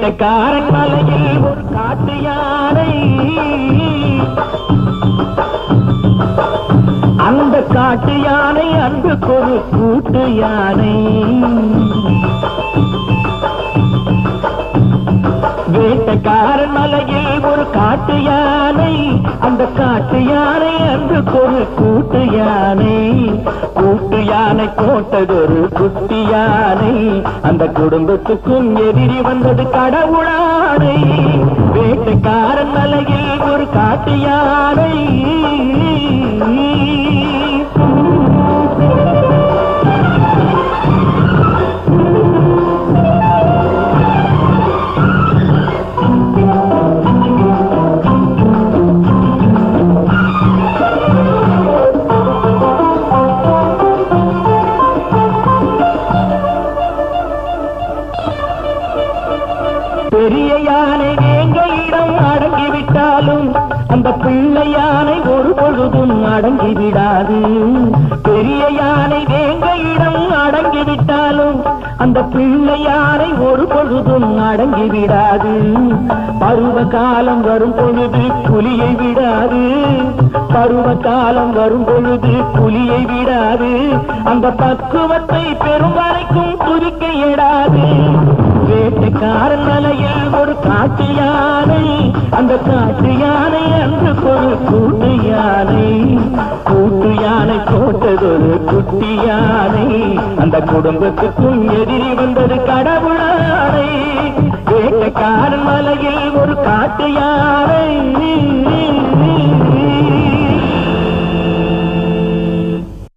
வேட்டக்காரன் மலையில் ஒரு காட்டு யானை அந்த காட்டு யானை அன்புக்கு ஒரு கூட்டு யானை வேட்டக்காரன் மலையில் ஒரு காட்டு யானை அந்த காட்டு யானை அன்று ஒரு கூட்டு யானை கூட்டு யானை போட்டதொரு குட்டி யானை அந்த குடும்பத்துக்கும் எதிரி வந்தது கடவுளானை வேட்டக்காரன் மலையில் ஒரு காட்டு யானை பெரிய யானை வேங்கையிடம் அடங்கிவிட்டாலும் அந்த பிள்ளை யானை ஒரு பொழுதும் அடங்கி விடாது பெரிய யானை வேங்கையிடம் அடங்கிவிட்டாலும் அந்த பிள்ளை யானை ஒரு பொழுதும் அடங்கி விடாது பருவ காலம் வரும் பொழுது புலியை விடாது பருவ காலம் வரும் பொழுது புலியை விடாது அந்த பக்குவத்தை பெரும் வரைக்கும் துதிக்க இடாது வேட்டைக்காரன் மலையில் ஒரு காட்டு யானை அந்த காட்டு யானை அன்று ஒரு கூட்டு யானை கூட்டு யானை போட்டதொரு குட்டி யானை அந்த குடும்பத்துக்கும் எதிரி வந்தது கடவுளானை வேட்டைக்காரன் மலையில் ஒரு காட்டு யானை